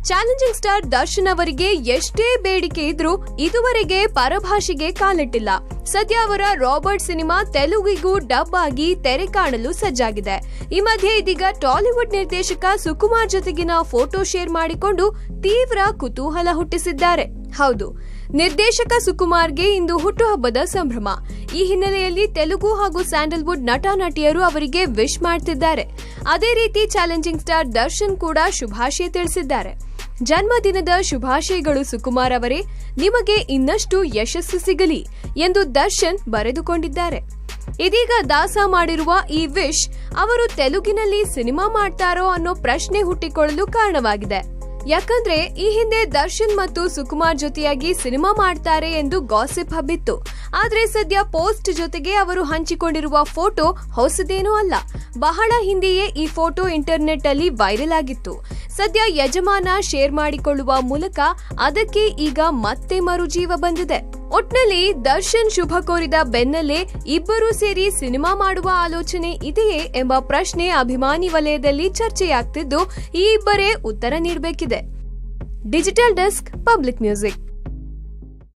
challenging star Darshan ಅವರಿಗೆ ಎಷ್ಟೇ ಬೇಡಿಕೆ ಇದ್ರೂ ಇದುವರೆಗೆ ಪರಭಾಷೆಗೆ ಕಾಲಿಟ್ಟಿಲ್ಲ ಸದ್ಯ ಅವರ ರಾಬರ್ಟ್ ಸಿನಿಮಾ ತೆಲುಗಿಗೂ ಡಬ್ ಆಗಿ ತೆರೆ ಕಾಣಲು ಸಜ್ಜಾಗಿದೆ ಈ ಮಧ್ಯೆ ಇದೀಗ ಟಾಲಿವುಡ್ ನಿರ್ದೇಶಕ ಸುಕುಮಾರ್ ಜೊತೆಗಿನ ಫೋಟೋ ಶೇರ್ ಮಾಡಿಕೊಂಡು ತೀವ್ರ ಕುತೂಹಲ ಹುಟ್ಟಿಸಿದ್ದಾರೆ ಹೌದು ನಿರ್ದೇಶಕ ಸುಕುಮಾರ್ಗೆ ಇಂದು ಹುಟ್ಟುಹಬ್ಬದ ಸಂಭ್ರಮ ಈ ಹಿನ್ನೆಲೆಯಲ್ಲಿ ತೆಲುಗು ಹಾಗೂ ಸ್ಯಾಂಡಲ್ವುಡ್ ನಟ ನಟಿಯರು ಅವರಿಗೆ ವಿಶ್ ಮಾಡ್ತಿದ್ದಾರೆ ಅದೇ ರೀತಿ ಚಾಲೆಂಜಿಂಗ್ ಸ್ಟಾರ್ ದರ್ಶನ್ ಕೂಡ ಶುಭಾಶಯ ತಿಳಿಸಿದ್ದಾರೆ ಜನ್ಮದಿನದ ಶುಭಾಶಯಗಳು ಸುಕುಮಾರ್ ಅವರೇ ನಿಮಗೆ ಇನ್ನಷ್ಟು ಯಶಸ್ಸು ಸಿಗಲಿ ಎಂದು ದರ್ಶನ್ ಬರೆದುಕೊಂಡಿದ್ದಾರೆ ಇದೀಗ ದಾಸ ಮಾಡಿರುವ ಈ ವಿಶ್ ಅವರು ತೆಲುಗಿನಲ್ಲಿ ಸಿನಿಮಾ ಮಾಡ್ತಾರೋ ಅನ್ನೋ ಪ್ರಶ್ನೆ ಹುಟ್ಟಿಕೊಳ್ಳಲು ಕಾರಣವಾಗಿದೆ ಯಾಕಂದ್ರೆ ಈ ಹಿಂದೆ ದರ್ಶನ್ ಮತ್ತು ಸುಕುಮಾರ್ ಜೊತೆಯಾಗಿ ಸಿನಿಮಾ ಮಾಡ್ತಾರೆ ಎಂದು ಗಾಸಿಪ್ ಹಬ್ಬಿತ್ತು ಆದ್ರೆ ಸದ್ಯ ಪೋಸ್ಟ್ ಜೊತೆಗೆ ಅವರು ಹಂಚಿಕೊಂಡಿರುವ ಫೋಟೋ ಹೊಸದೇನೂ ಅಲ್ಲ ಬಹಳ ಹಿಂದೆಯೇ ಈ ಫೋಟೋ ಇಂಟರ್ನೆಟ್ ಅಲ್ಲಿ ವೈರಲ್ ಆಗಿತ್ತು ಸದ್ಯ ಯಜಮಾನ ಶೇರ್ ಮಾಡಿಕೊಳ್ಳುವ ಮೂಲಕ ಅದಕ್ಕೆ ಈಗ ಮತ್ತೆ ಮರುಜೀವ ಬಂದಿದೆ ಒಟ್ನಲ್ಲಿ ದರ್ಶನ್ ಶುಭ ಕೋರಿದ ಬೆನ್ನಲ್ಲೇ ಇಬ್ಬರೂ ಸೇರಿ ಸಿನಿಮಾ ಮಾಡುವ ಆಲೋಚನೆ ಇದೆಯೇ ಎಂಬ ಪ್ರಶ್ನೆ ಅಭಿಮಾನಿ ವಲಯದಲ್ಲಿ ಚರ್ಚೆಯಾಗ್ತಿದ್ದು ಈ ಇಬ್ಬರೇ ಉತ್ತರ ನೀಡಬೇಕಿದೆ ಡಿಜಿಟಲ್ ಡೆಸ್ಕ್ ಪಬ್ಲಿಕ್ ಮ್ಯೂಸಿಕ್